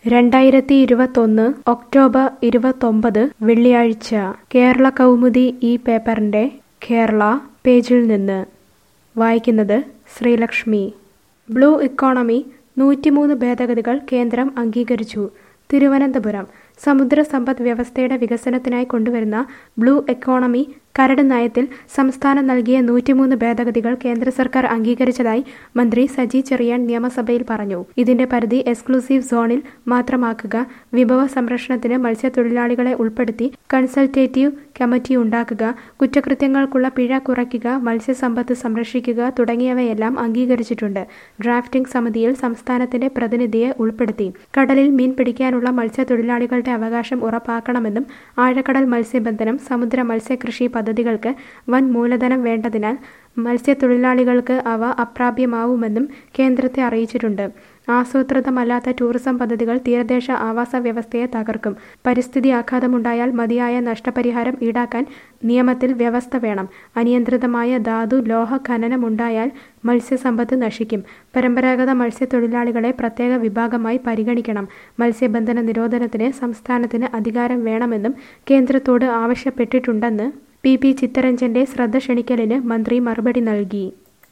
രണ്ടായിരത്തി ഇരുപത്തൊന്ന് ഒക്ടോബർ ഇരുപത്തൊമ്പത് വെള്ളിയാഴ്ച കേരള കൗമുദി ഈ പേപ്പറിൻ്റെ കേരള പേജിൽ നിന്ന് വായിക്കുന്നത് ശ്രീലക്ഷ്മി ബ്ലൂ ഇക്കോണമി നൂറ്റിമൂന്ന് ഭേദഗതികൾ കേന്ദ്രം അംഗീകരിച്ചു തിരുവനന്തപുരം സമുദ്ര സമ്പദ് വ്യവസ്ഥയുടെ വികസനത്തിനായി കൊണ്ടുവരുന്ന ബ്ലൂ എക്കോണമി കരട് നയത്തിൽ സംസ്ഥാനം നൽകിയ നൂറ്റിമൂന്ന് ഭേദഗതികൾ കേന്ദ്ര സർക്കാർ അംഗീകരിച്ചതായി മന്ത്രി സജി ചെറിയാൻ നിയമസഭയിൽ പറഞ്ഞു ഇതിന്റെ പരിധി എക്സ്ക്ലൂസീവ് സോണിൽ മാത്രമാക്കുക വിഭവ സംരക്ഷണത്തിന് മത്സ്യത്തൊഴിലാളികളെ ഉൾപ്പെടുത്തി കൺസൾട്ടേറ്റീവ് കമ്മിറ്റി ഉണ്ടാക്കുക കുറ്റകൃത്യങ്ങൾക്കുള്ള പിഴ കുറയ്ക്കുക മത്സ്യസമ്പത്ത് സംരക്ഷിക്കുക തുടങ്ങിയവയെല്ലാം അംഗീകരിച്ചിട്ടുണ്ട് ഡ്രാഫ്റ്റിംഗ് സമിതിയിൽ സംസ്ഥാനത്തിന്റെ പ്രതിനിധിയെ ഉൾപ്പെടുത്തി കടലിൽ മീൻ പിടിക്കാനുള്ള മത്സ്യത്തൊഴിലാളികളുടെ അവകാശം ഉറപ്പാക്കണമെന്നും ആഴക്കടൽ മത്സ്യബന്ധനം സമുദ്ര മത്സ്യകൃഷി പദ്ധതികൾക്ക് വൻ മൂലധനം വേണ്ടതിനാൽ മത്സ്യത്തൊഴിലാളികൾക്ക് അവ അപ്രാപ്യമാവുമെന്നും കേന്ദ്രത്തെ അറിയിച്ചിട്ടുണ്ട് ആസൂത്രിതമല്ലാത്ത ടൂറിസം പദ്ധതികൾ തീരദേശ ആവാസ വ്യവസ്ഥയെ തകർക്കും പരിസ്ഥിതി ആഘാതമുണ്ടായാൽ മതിയായ നഷ്ടപരിഹാരം ഈടാക്കാൻ നിയമത്തിൽ വ്യവസ്ഥ വേണം അനിയന്ത്രിതമായ ധാതു ലോഹ ഖനനമുണ്ടായാൽ മത്സ്യസമ്പത്ത് നശിക്കും പരമ്പരാഗത മത്സ്യത്തൊഴിലാളികളെ പ്രത്യേക വിഭാഗമായി പരിഗണിക്കണം മത്സ്യബന്ധന നിരോധനത്തിന് സംസ്ഥാനത്തിന് അധികാരം വേണമെന്നും കേന്ദ്രത്തോട് ആവശ്യപ്പെട്ടിട്ടുണ്ടെന്ന് പി പി ചിത്തരഞ്ജന്റെ ശ്രദ്ധ ക്ഷണിക്കലിന് മന്ത്രി മറുപടി നൽകി